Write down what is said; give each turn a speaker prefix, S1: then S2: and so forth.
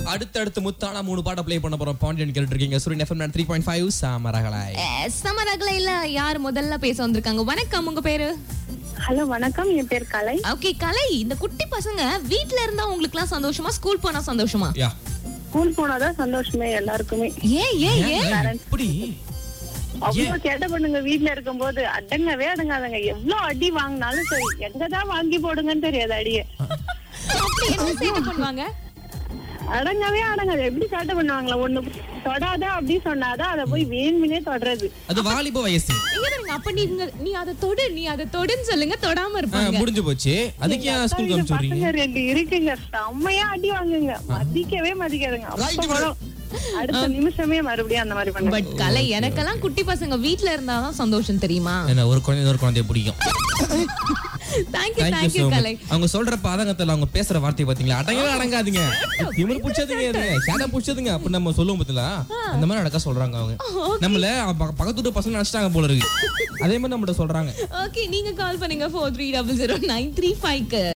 S1: அடுத்தடுத்து முத்தான மூணு பாட்டை ப்ளே பண்ண போறோம் பாண்டியன் கேட்டு இருக்கீங்க Suryan FM three point five சாமரகலாய்
S2: சமரகலையில யார் முதல்ல பேச வந்திருக்காங்க வணக்கம் உங்க பேரு
S3: ஹலோ வணக்கம் என் பேர் கலை
S2: ஓகே கலை இந்த குட்டி பசங்க வீட்ல இருந்தா உங்களுக்கு எல்லாம் சந்தோஷமா ஸ்கூல் போனா சந்தோஷமா
S1: யா
S3: ஸ்கூல் போனாதான் சந்தோஷமே எல்லாருக்குமே
S2: ஏன் ஏன் ஏன்
S1: இப்படி
S3: அவ்வளவு சேட்டை பண்ணுங்க வீட்ல இருக்கும்போது அடங்கவே அடங்காதங்க எவ்வளவு அடி வாங்கினாலும் சரி எங்கதான் வாங்கி போடுங்கன்னு தெரியாது அடியே
S2: அப்படி என்ன சேட்டை பண்ணுவாங்க
S3: அடங்கவே அடங்காது எப்படி சேட்டை பண்ணுவாங்களா ஒண்ணு தொடாத அப்படி சொன்னாதான் அதை போய் வேணுமினே தொடறது
S1: அது வாலிப வயசு
S2: எங்க பாருங்க அப்ப நீங்க நீ அதை தொடு நீ அதை தொடுன்னு சொல்லுங்க தொடாம
S1: ஆ,
S2: இருப்பாங்க
S1: முடிஞ்சு போச்சு அதுக்கு ஏன் ஸ்கூலுக்கு
S3: வீட்டு
S1: அனுப்பிச்சு விடுறீங்க
S3: பசங்க ரெண்டு இருக்குங்க செம்மையா அடி வாங்குங்க மதிக்கவே மதிக்காதுங்க அப்ப வரும். அடுத்த நிமிஷமே மறுபடியும் அந்த மாதிரி பண்ணுங்க
S2: பட் கலை எனக்கெல்லாம் குட்டி பசங்க வீட்ல இருந்தாதான் சந்தோஷம் தெரியுமா
S1: என்ன ஒரு குழந்தை இன்னொரு குழந்தைய பிடிக்கும்
S2: தேங்க்யூ
S1: தேங்க்யூ
S2: தேங்க்யூ
S1: சோ
S2: கலை
S1: அவங்க சொல்ற பாதகத்துல அவங்க பேசுற வார்த்தை பாத்தீங்களா அடங்கவே அடங்காதீங்க திமிர் பிடிச்சதுங்க இது சேட்டை பிடிச்சதுங்க அப்படி நம்ம சொல்லுவோம் பாத்தீங்களா அந்த மாதிரி நடக்க சொல்றாங்க அவங்க நம்மள ப- பக்கத்து வீட்டு பசங்க நினைச்சிட்டாங்க போல இருக்கு அதே மாதிரி நம்மகிட்ட சொல்றாங்க
S2: ஓகே நீங்க கால் பண்ணுங்க four three double zero nine three ஃபைவ்க்கு